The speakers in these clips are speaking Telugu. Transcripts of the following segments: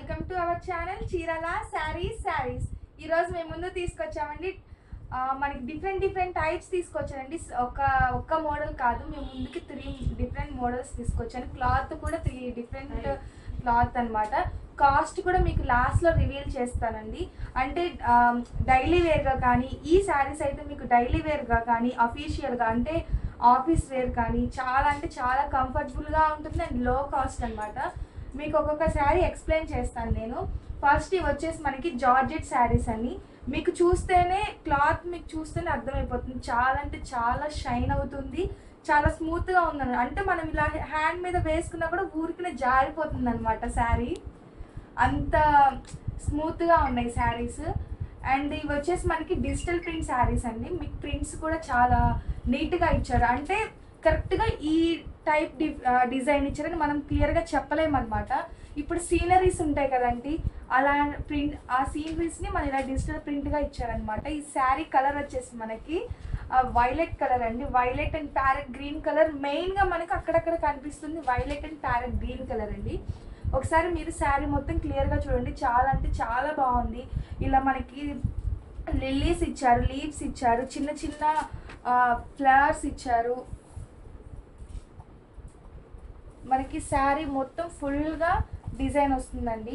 welcome to our channel Chirala sarees sarees ఈరోజు మేము ముందు తీసుకొచ్చామండి ఆ, మనకి డిఫరెంట్ డిఫరెంట్ టైప్స్ తీసుకొచ్చానండి స్- ఒక ఒక్క మోడల్ కాదు మేము ముందుకి త్రీ డిఫరెంట్ మోడల్స్ తీసుకొచ్చాను క్లాత్ కూడా త్రీ డిఫరెంట్ క్లాత్ అన్నమాట కాస్ట్ కూడా మీకు లాస్ట్లో రివీల్ చేస్తానండి అంటే డైలీ వేర్గా కానీ ఈ శారీస్ అయితే మీకు డైలీ వేర్గా కానీ అఫీషియల్గా అంటే ఆఫీస్ వేర్ కానీ చాలా అంటే చాలా కంఫర్టబుల్గా ఉంటుంది అండ్ లో కాస్ట్ అన్నమాట మీకు ఒక్కొక్క శారీ ఎక్స్ప్లెయిన్ చేస్తాను నేను ఫస్ట్ ఇవి వచ్చేసి మనకి జార్జెట్ శారీస్ అని మీకు చూస్తేనే క్లాత్ మీకు చూస్తేనే అర్థమైపోతుంది చాలా అంటే చాలా షైన్ అవుతుంది చాలా స్మూత్గా ఉందని అంటే మనం ఇలా హ్యాండ్ మీద వేసుకున్నా కూడా ఊరికనే జారిపోతుంది అనమాట శారీ అంత స్మూత్గా ఉన్నాయి శారీస్ అండ్ ఇవి వచ్చేసి మనకి డిజిటల్ ప్రింట్ శారీస్ అండి మీకు ప్రింట్స్ కూడా చాలా నీట్గా ఇచ్చారు అంటే కరెక్ట్గా ఈ టైప్ డి డిజైన్ ఇచ్చారని మనం క్లియర్గా చెప్పలేమన్నమాట ఇప్పుడు సీనరీస్ ఉంటాయి కదండి అలా ప్రింట్ ఆ సీనరీస్ని మన ఇలా డిజిటల్ ప్రింట్గా ఇచ్చారనమాట ఈ శారీ కలర్ వచ్చేసి మనకి వైలెట్ కలర్ అండి violet and parrot green colour మెయిన్గా మనకి అక్కడక్కడ కనిపిస్తుంది violet and parrot green colour అండి ఒకసారి మీరు శారీ మొత్తం క్లియర్గా చూడండి చాలా అంటే చాలా బాగుంది ఇలా మనకి లిల్లీస్ ఇచ్చారు లీవ్స్ ఇచ్చారు చిన్న చిన్న ఫ్లవర్స్ ఇచ్చారు మనకి శారీ మొత్తం ఫుల్గా డిజైన్ వస్తుందండి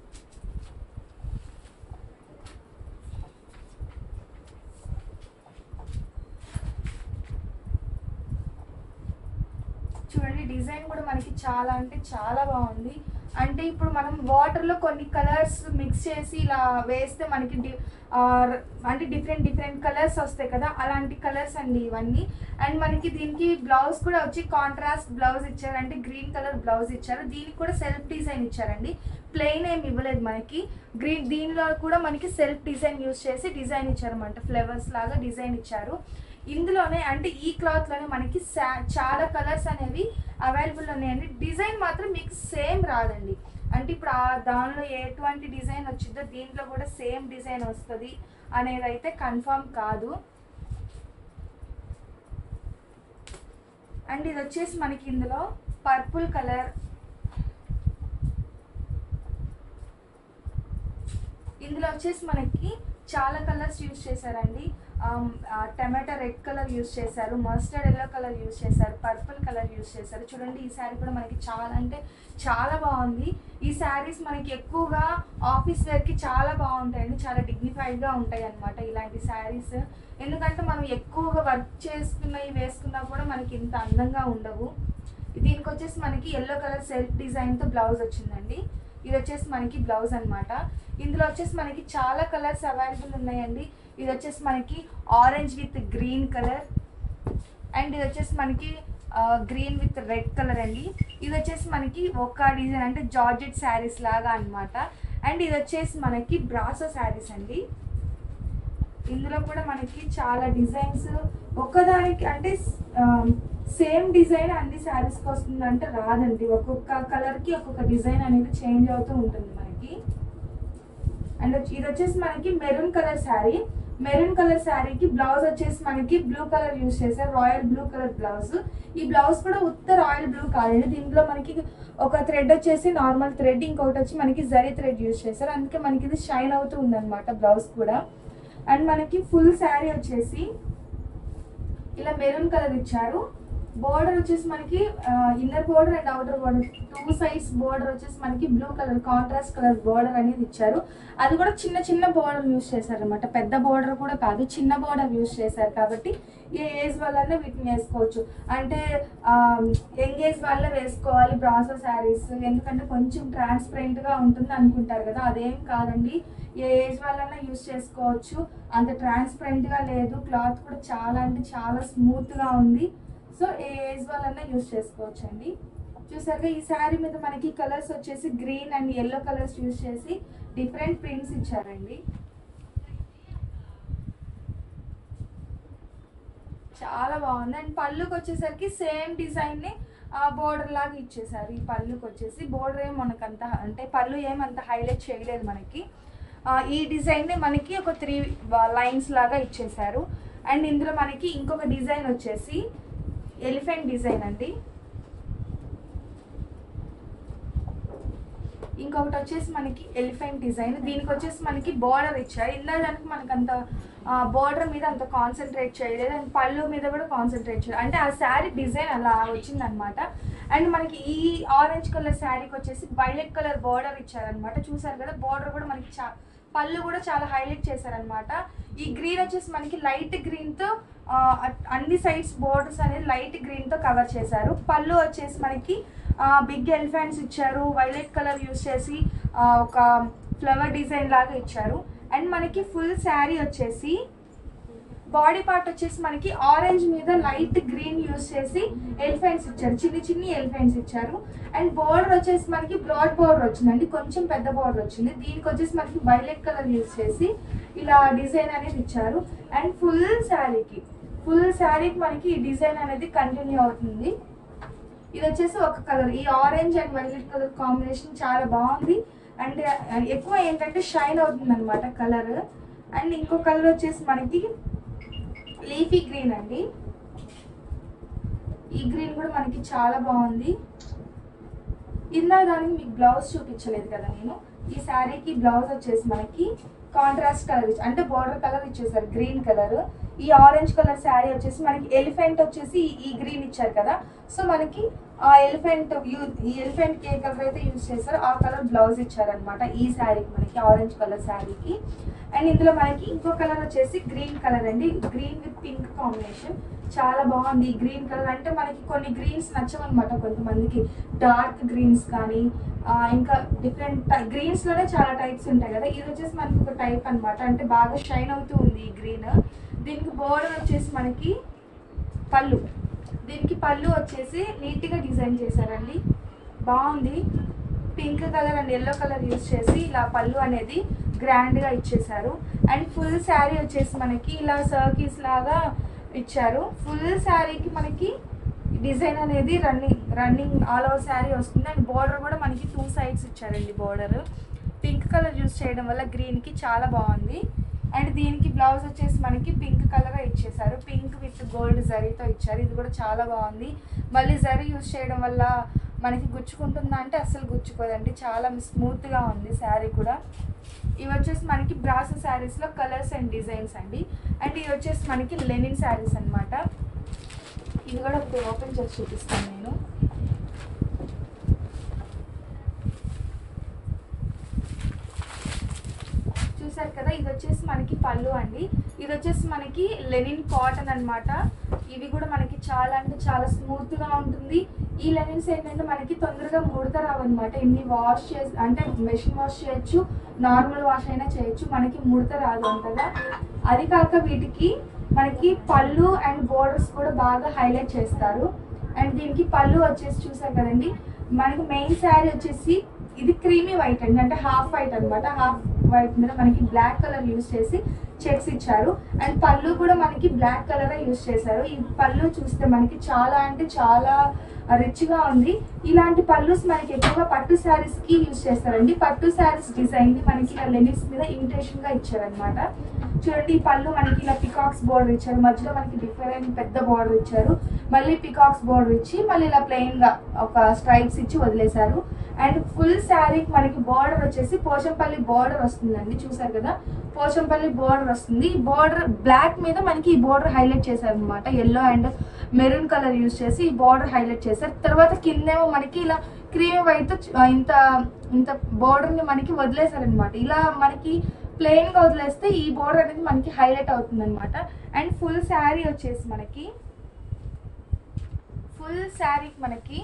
చూడండి డిజైన్ కూడా మనకి చాలా అంటే చాలా బాగుంది అంటే ఇప్పుడు మనం వాటర్లో కొన్ని కలర్స్ మిక్స్ చేసి ఇలా వేస్తే మనకి డి ఆ, అంటే డిఫరెంట్ డిఫరెంట్ కలర్స్ వస్తాయి కదా అలాంటి కలర్స్ అండి ఇవన్నీ అండ్ మనకి దీనికి బ్లౌజ్ కూడా వచ్చి కాంట్రాస్ట్ బ్లౌజ్ ఇచ్చారు అంటే గ్రీన్ కలర్ బ్లౌజ్ ఇచ్చారు దీనికి కూడా సెల్ఫ్ డిజైన్ ఇచ్చారండి ప్లెయిన్ ఏమి ఇవ్వలేదు మనకి గ్రీన్ దీనిలో కూడా మనకి సెల్ఫ్ డిజైన్ యూస్ చేసి డిజైన్ ఇచ్చారన్నమాట ఫ్లవర్స్ లాగా డిజైన్ ఇచ్చారు ఇందులోనే అంటే ఈ క్లాత్లోనే మనకి సా- చాలా కలర్స్ అనేవి అవైలబుల్ ఉన్నాయండి డిజైన్ మాత్రం మీకు సేమ్ రాదండి అంటే ఇప్పుడు ఆ దానిలో ఎటువంటి డిజైన్ వచ్చిందో దీంట్లో కూడా సేమ్ డిజైన్ వస్తుంది అనేది అయితే కన్ఫర్మ్ కాదు అండ్ ఇది వచ్చేసి మనకి ఇందులో పర్పుల్ కలర్ ఇందులో వచ్చేసి మనకి చాలా కలర్స్ యూజ్ చేశారండి టమాటా రెడ్ కలర్ యూజ్ చేశారు మస్టర్డ్ ఎల్లో కలర్ యూజ్ చేశారు పర్పుల్ కలర్ యూజ్ చేశారు చూడండి ఈ శారీ కూడా మనకి చాలా అంటే చాలా బాగుంది ఈ శారీస్ మనకి ఎక్కువగా ఆఫీస్ వేర్కి చాలా బాగుంటాయండి చాలా డిగ్నిఫైడ్గా ఉంటాయి అన్నమాట ఇలాంటి శారీస్ ఎందుకంటే మనం ఎక్కువగా వర్క్ చేసుకున్నవి వేసుకున్నా కూడా మనకి ఇంత అందంగా ఉండవు దీనికి వచ్చేసి మనకి ఎల్లో కలర్ సెల్ఫ్ డిజైన్తో బ్లౌజ్ వచ్చిందండి ఇది వచ్చేసి మనకి బ్లౌజ్ అన్నమాట ఇందులో వచ్చేసి మనకి చాలా కలర్స్ అవైలబుల్ ఉన్నాయండి ఇది వచ్చేసి మనకి orange with green colour and ఇది వచ్చేసి మనకి గ్రీన్ విత్ రెడ్ కలర్ అండి ఇది వచ్చేసి మనకి ఒక డిజైన్ అంటే జార్జెట్ శారీస్ లాగా అన్నమాట అండ్ ఇది వచ్చేసి మనకి బ్రాసో శారీస్ అండి ఇందులో కూడా మనకి చాలా డిజైన్స్ ఒక్కదానికి అంటే సేమ్ డిజైన్ అన్ని శారీస్కి వస్తుంది అంటే రాదండి ఒక్కొక్క కలర్కి ఒక్కొక్క డిజైన్ అనేది చేంజ్ అవుతూ ఉంటుంది మనకి అండ్ ఇది వచ్చేసి మనకి maroon colour saree maroon colour శారీకి బ్లౌజ్ వచ్చేసి మనకి బ్లూ కలర్ యూస్ చేశారు రాయల్ బ్లూ కలర్ బ్లౌజ్ ఈ బ్లౌజ్ కూడా ఉత్త రాయల్ బ్లూ కాదండి దీంట్లో మనకి ఒక థ్రెడ్ వచ్చేసి నార్మల్ థ్రెడ్ ఇంకొకటి వచ్చి మనకి జరీ థ్రెడ్ యూస్ చేశారు అందుకే మనకి ఇది షైన్ అవుతూ ఉందన్నమాట బ్లౌజ్ కూడా అండ్ మనకి ఫుల్ శారీ వచ్చేసి ఇలా మెరూన్ కలర్ ఇచ్చారు బోర్డర్ వచ్చేసి మనకి inner border and outer border two sides border వచ్చేసి మనకి blue colour contrast colour border అనేది ఇచ్చారు అది కూడా చిన్న చిన్న బోర్డర్ యూస్ చేశారు అనమాట పెద్ద బోర్డర్ కూడా కాదు చిన్న బోర్డర్ యూస్ చేశారు కాబట్టి ఏ ఏజ్ వాళ్ళనే వీటిని వేసుకోవచ్చు అంటే యంగ్ ఏజ్ వాళ్ళే వేసుకోవాలి బ్రాసో శారీస్ ఎందుకంటే కొంచెం ట్రాన్స్పరెంట్గా ఉంటుంది అనుకుంటారు కదా అదేం కాదండి ఏ ఏజ్ వాళ్ళైనా యూస్ చేసుకోవచ్చు అంత ట్రాన్స్పరెంట్గా లేదు క్లాత్ కూడా చాలా అంటే చాలా స్మూత్గా ఉంది సో ఏ ఏజ్ వాళ్ళైనా యూస్ చేసుకోవచ్చు అండి చూసారుగా ఈ శారీ మీద మనకి కలర్స్ వచ్చేసి green and yellow colours use చేసి డిఫరెంట్ ప్రింట్స్ ఇచ్చారండి చాలా బాగుంది అండ్ పళ్ళుకి వచ్చేసరికి సేమ్ డిజైన్ని బోర్డర్ లాగా ఇచ్చేసారు ఈ పళ్ళుకి వచ్చేసి బోర్డర్ ఏం మనకంత అంటే పళ్ళు ఏం అంత హైలైట్ చేయలేదు మనకి ఆ, ఈ డిజైన్ని మనకి ఒక త్రీ లైన్స్ లాగా ఇచ్చేసారు అండ్ ఇందులో మనకి ఇంకొక డిజైన్ వచ్చేసి ఎలిఫెంట్ డిజైన్ అండి ఇంకొకటి వచ్చేసి మనకి ఎలిఫెంట్ డిజైన్ దీనికి వచ్చేసి మనకి బార్డర్ ఇచ్చారు ఇందాక మనకి అంత బార్డర్ మీద అంత కాన్సన్ట్రేట్ చేయలేదు అండ్ పళ్ళు మీద కూడా కాన్సన్ట్రేట్ చేయలేదు అంటే ఆ శారీ డిజైన్ అలా వచ్చిందనమాట అండ్ మనకి ఈ ఆరెంజ్ కలర్ శారీకి వచ్చేసి వైలెట్ కలర్ బార్డర్ ఇచ్చారనమాట చూసారు కదా బార్డర్ కూడా మనకి చా పళ్ళు కూడా చాలా హైలైట్ చేశారనమాట ఈ గ్రీన్ వచ్చేసి మనకి లైట్ గ్రీన్తో అన్ని సైడ్స్ బోర్డర్స్ అనేది లైట్ గ్రీన్తో కవర్ చేశారు పళ్ళు వచ్చేసి మనకి బిగ్ ఎలిఫెంట్స్ ఇచ్చారు వైలెట్ కలర్ యూస్ చేసి ఆ, ఒక ఫ్లవర్ డిజైన్ లాగా ఇచ్చారు అండ్ మనకి ఫుల్ శారీ వచ్చేసి బాడీ పార్ట్ వచ్చేసి మనకి ఆరెంజ్ మీద లైట్ గ్రీన్ యూస్ చేసి ఎలిఫెంట్స్ ఇచ్చారు చిన్ని చిన్ని ఎలిఫెంట్స్ ఇచ్చారు అండ్ బోర్డర్ వచ్చేసి మనకి బ్రాడ్ బోర్డర్ వచ్చిందండి కొంచెం పెద్ద బోర్డర్ వచ్చింది దీనికి వచ్చేసి మనకి వైలెట్ కలర్ యూస్ చేసి ఇలా డిజైన్ అనేది ఇచ్చారు అండ్ ఫుల్ శారీకి ఫుల్ శారీకి మనకి ఈ డిజైన్ అనేది కంటిన్యూ అవుతుంది ఇది వచ్చేసి ఒక కలర్ ఈ orange and violet colour combination చాలా బాగుంది అండ్ ఎక్కువ ఏంటంటే షైన్ అవుతుంది అనమాట కలర్ అండ్ ఇంకో కలర్ వచ్చేసి మనకి లీఫీ గ్రీన్ అండి ఈ గ్రీన్ కూడా మనకి చాలా బాగుంది ఇందాక దానికి మీకు బ్లౌజ్ చూపించలేదు కదా నేను ఈ శారీకి బ్లౌజ్ వచ్చేసి మనకి కాంట్రాస్ట్ కలర్ అంటే బార్డర్ కలర్ ఇచ్చేసారు గ్రీన్ కలర్ ఈ ఆరెంజ్ కలర్ శారీ వచ్చేసి మనకి ఎలిఫెంట్ వచ్చేసి ఈ గ్రీన్ ఇచ్చారు కదా సో మనకి ఆ ఎలిఫెంట్ ఈ ఎలిఫెంట్ ఏ కలర్ అయితే యూజ్ చేశారో ఆ కలర్ బ్లౌజ్ ఇచ్చారనమాట ఈ శారీకి మనకి ఆరెంజ్ కలర్ శారీకి అండ్ ఇందులో మనకి ఇంకో కలర్ వచ్చేసి గ్రీన్ కలర్ అండి గ్రీన్ విత్ పింక్ కాంబినేషన్ చాలా బాగుంది ఈ గ్రీన్ కలర్ అంటే మనకి కొన్ని గ్రీన్స్ నచ్చవన్నమాట కొంతమందికి డార్క్ గ్రీన్స్ కానీ ఆ, ఇంకా డిఫరెంట్ గ్రీన్స్ లోనే చాలా టైప్స్ ఉంటాయి కదా ఇది వచ్చేసి మనకి ఒక టైప్ అన్నమాట అంటే బాగా షైన్ అవుతూ ఉంది ఈ గ్రీన్ దీనికి బోర్డర్ వచ్చేసి మనకి పళ్ళు దీనికి పళ్ళు వచ్చేసి నీట్ గా డిజైన్ చేశారండి బాగుంది pink colour and yellow colour use చేసి ఇలా పళ్ళు అనేది గ్రాండ్ గా ఇచ్చేసారు అండ్ ఫుల్ శారీ వచ్చేసి మనకి ఇలా సర్కిల్స్ లాగా ఇచ్చారు ఫుల్ శారీకి మనకి డిజైన్ అనేది running running all over saree వస్తుంది అండ్ బార్డర్ కూడా మనకి టూ సైడ్స్ ఇచ్చారండి బార్డర్ పింక్ కలర్ యూస్ చేయడం వల్ల గ్రీన్ కి చాలా బాగుంది అండ్ దీనికి బ్లౌజ్ వచ్చేసి మనకి పింక్ కలర్ ఇచ్చేసారు పింక్ విత్ గోల్డ్ జరీతో ఇచ్చారు ఇది కూడా చాలా బాగుంది మళ్ళీ జరీ యూస్ చేయడం వల్ల మనకి గుచ్చుకుంటుందా అంటే అస్సలు గుచ్చుకోదండి చాలా స్మూత్ గా ఉంది శారీ కూడా ఇవి వచ్చేసి మనకి బ్రాసో శారీస్ లో కలర్స్ అండ్ డిజైన్స్ అండి అండ్ ఇవి వచ్చేసి మనకి లెనిన్ శారీస్ అన్నమాట ఇవి కూడా ఇప్పుడు ఓపెన్ చేసి చూపిస్తాను నేను చూసారు కదా ఇది వచ్చేసి మనకి పళ్ళు అండి ఇది వచ్చేసి మనకి లెనిన్ కాటన్ అన్నమాట ఇవి కూడా మనకి చాలా అంటే చాలా స్మూత్ గా ఉంటుంది ఈ లెనిన్స్ ఏంటంటే మనకి తొందరగా ముడత రావన్నమాట ఇన్ని వాష్ చేసి అంటే మెషిన్ వాష్ చేయొచ్చు నార్మల్ వాష్ అయినా చేయొచ్చు మనకి ముడత రాదు అంతగా అది కాక వీటికి మనకి పళ్ళు అండ్ బోర్డర్స్ కూడా బాగా హైలైట్ చేస్తారు అండ్ దీనికి పళ్ళు వచ్చేసి చూసారు కదండి మనకి మెయిన్ శారీ వచ్చేసి ఇది క్రీమీ వైట్ అండి అంటే హాఫ్ వైట్ అన్నమాట హాఫ్ వైట్ మీద మనకి బ్లాక్ కలర్ యూస్ చేసి చెక్స్ ఇచ్చారు అండ్ పళ్ళు కూడా మనకి బ్లాక్ కలర్ యూస్ చేశారు ఈ పళ్ళు చూస్తే మనకి చాలా అంటే చాలా రిచ్ గా ఉంది ఇలాంటి పళ్ళుస్ మనకి ఎక్కువగా పట్టు శారీస్ కి యూస్ చేస్తారండి పట్టు శారీస్ డిజైన్ ని మనకి ఇలా లెనిన్స్ మీద ఇమిటేషన్ గా ఇచ్చారనమాట చూడండి ఈ పళ్ళు మనకి ఇలా పికాక్స్ బోర్డర్ ఇచ్చారు మధ్యలో మనకి డిఫరెంట్ పెద్ద బోర్డర్ ఇచ్చారు మళ్ళీ పికాక్స్ బోర్డర్ ఇచ్చి మళ్ళీ ఇలా ప్లెయిన్ గా ఒక స్ట్రైప్స్ ఇచ్చి వదిలేశారు అండ్ ఫుల్ శారీకి మనకి బార్డర్ వచ్చేసి పోచంపల్లి బార్డర్ వస్తుందండి చూసారు కదా పోచంపల్లి బార్డర్ వస్తుంది ఈ బార్డర్ బ్లాక్ మీద మనకి ఈ బార్డర్ హైలైట్ చేశారు అనమాట yellow and maroon colour use చేసి ఈ బార్డర్ హైలైట్ చేశారు తర్వాత కిందేమో మనకి ఇలా క్రీమ్ వైట్ ఇంత ఇంత బార్డర్ ని మనకి వదిలేశారనమాట ఇలా మనకి ప్లెయిన్ గా వదిలేస్తే ఈ బార్డర్ అనేది మనకి హైలైట్ అవుతుంది అనమాట అండ్ ఫుల్ శారీ వచ్చేసి మనకి ఫుల్ శారీకి మనకి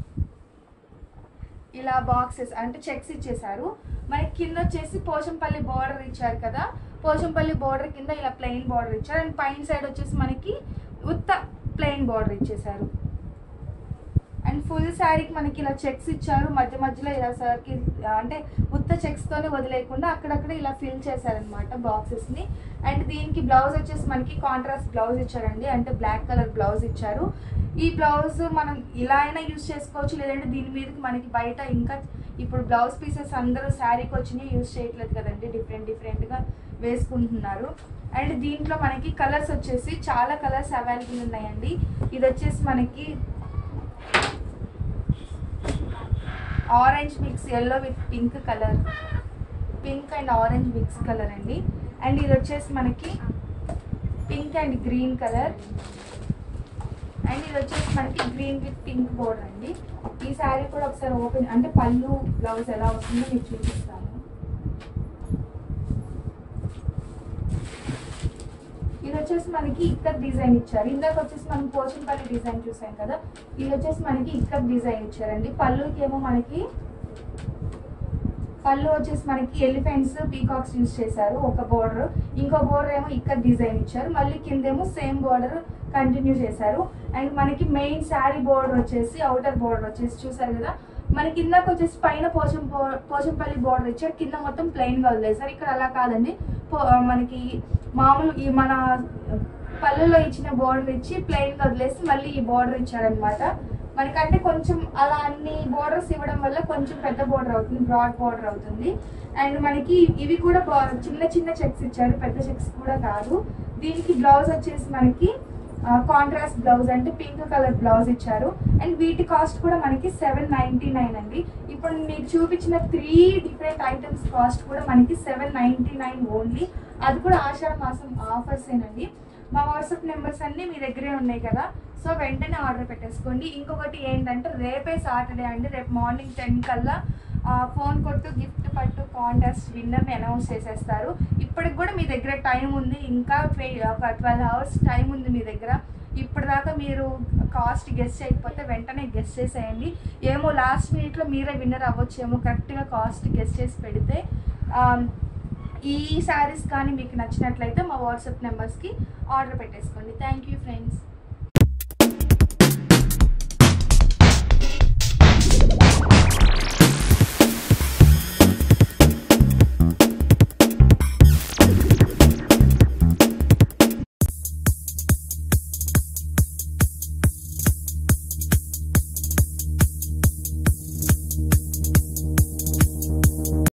ఇలా బాక్సెస్ అంటే చెక్స్ ఇచ్చేసారు మనకి కింద వచ్చేసి పోచంపల్లి బార్డర్ ఇచ్చారు కదా పోచంపల్లి బార్డర్ కింద ఇలా ప్లెయిన్ బార్డర్ ఇచ్చారు అండ్ పైన సైడ్ వచ్చేసి మనకి ఉత్త ప్లెయిన్ బార్డర్ ఇచ్చేసారు అండ్ ఫుల్ శారీకి మనకి ఇలా చెక్స్ ఇచ్చారు మధ్య మధ్యలో ఇలా సర్కిల్ అంటే ఉత్త చెక్స్ తోనే వదిలేయకుండా అక్కడక్కడ ఇలా ఫిల్ చేశారనమాట బాక్సెస్ ని అండ్ దీనికి బ్లౌజ్ వచ్చేసి మనకి కాంట్రాస్ట్ బ్లౌజ్ ఇచ్చారండి అంటే బ్లాక్ కలర్ బ్లౌజ్ ఇచ్చారు ఈ బ్లౌజ్ మనం ఇలా అయినా యూస్ చేసుకోవచ్చు లేదంటే దీని మీదకి మనకి బయట ఇంకా ఇప్పుడు బ్లౌజ్ పీసెస్ అందరూ శారీకి వచ్చినాయి యూస్ చేయట్లేదు కదండి డిఫరెంట్ డిఫరెంట్ గా వేసుకుంటున్నారు అండ్ దీంట్లో మనకి కలర్స్ వచ్చేసి చాలా కలర్స్ అవైలబుల్ ఉన్నాయండి ఇది వచ్చేసి మనకి orange mix yellow with pink colour pink and orange mix colour అండి అండ్ ఇది వచ్చేసి మనకి pink and green colour and ఇది వచ్చేసి మనకి గ్రీన్ విత్ పింక్ బోర్డర్ అండి ఈ శారీ కూడా ఒకసారి ఓపెన్ అంటే పళ్ళు బ్లౌజ్ ఎలా వస్తుందో మీకు చూపిస్తాను ఇది వచ్చేసి మనకి ఇక్కత్ డిజైన్ ఇచ్చారు ఇందాక వచ్చేసి మనం పోచంపల్లి డిజైన్ చూసాం కదా ఇది వచ్చేసి మనకి ఇక్కత్ డిజైన్ ఇచ్చారండి పళ్ళుకి ఏమో మనకి పళ్ళు వచ్చేసి మనకి ఎలిఫెంట్స్ పీకాక్స్ యూజ్ చేశారు ఒక బోర్డర్ ఇంకో బోర్డర్ ఏమో ఇక్కడ డిజైన్ ఇచ్చారు మళ్ళీ కిందేమో సేమ్ బోర్డర్ కంటిన్యూ చేశారు అండ్ మనకి మెయిన్ శారీ బోర్డర్ వచ్చేసి అవుటర్ బోర్డర్ వచ్చేసి చూసారు కదా మనకి కిందకి వచ్చేసి పైన పోచం పోచంపల్లి బోర్డర్ ఇచ్చారు కింద మొత్తం ప్లెయిన్ గా వదిలేసారు ఇక్కడ అలా కాదండి పో- మనకి మామూలు ఈ మన పళ్ళులో ఇచ్చిన బోర్డర్ ఇచ్చి ప్లెయిన్ గా వదిలేసి మళ్ళీ ఈ బోర్డర్ ఇచ్చారనమాట మనకంటే కొంచెం అలా అన్ని బోర్డర్స్ ఇవ్వడం వల్ల కొంచెం పెద్ద బోర్డర్ అవుతుంది బ్రాడ్ బోర్డర్ అవుతుంది అండ్ మనకి ఇవి కూడా బా- చిన్న చిన్న చెక్స్ ఇచ్చారు పెద్ద చెక్స్ కూడా కాదు దీనికి బ్లౌజ్ వచ్చేసి మనకి కాంట్రాస్ట్ బ్లౌజ్ అంటే పింక్ కలర్ బ్లౌజ్ ఇచ్చారు అండ్ వీటి కాస్ట్ కూడా మనకి సెవెన్ నైంటీ నైన్ అండి ఇప్పుడు మీకు చూపించిన త్రీ డిఫరెంట్ ఐటమ్స్ కాస్ట్ కూడా మనకి సెవెన్ నైంటీ నైన్ ఓన్లీ అది కూడా ఆషాఢ మాసం ఆఫర్స్ ఏనండి మా వాట్సాప్ నెంబర్స్ అన్నీ మీ దగ్గరే ఉన్నాయి కదా సో వెంటనే ఆర్డర్ పెట్టేసుకోండి ఇంకొకటి ఏంటంటే రేపే సాటర్డే అండి రేపు మార్నింగ్ టెన్ కల్లా ఆ, ఫోన్ కొట్టు గిఫ్ట్ పట్టు కాంటెస్ట్ విన్నర్ని అనౌన్స్ చేసేస్తారు ఇప్పటికి కూడా మీ దగ్గర టైం ఉంది ఇంకా ట్వె- ఒక ట్వెల్వ్ అవర్స్ టైం ఉంది మీ దగ్గర ఇప్పటిదాకా మీరు కాస్ట్ గెస్ చేయకపోతే వెంటనే గెస్ చేసేయండి ఏమో లాస్ట్ మినిట్లో మీరే విన్నర్ అవ్వచ్చేమో కరెక్ట్గా కాస్ట్ గెస్ చేసి పెడితే ఆ, ఈ శారీస్ కానీ మీకు నచ్చినట్లయితే మా వాట్సాప్ నెంబర్స్కి ఆర్డర్ పెట్టేసుకోండి థ్యాంక్ యూ ఫ్రెండ్స్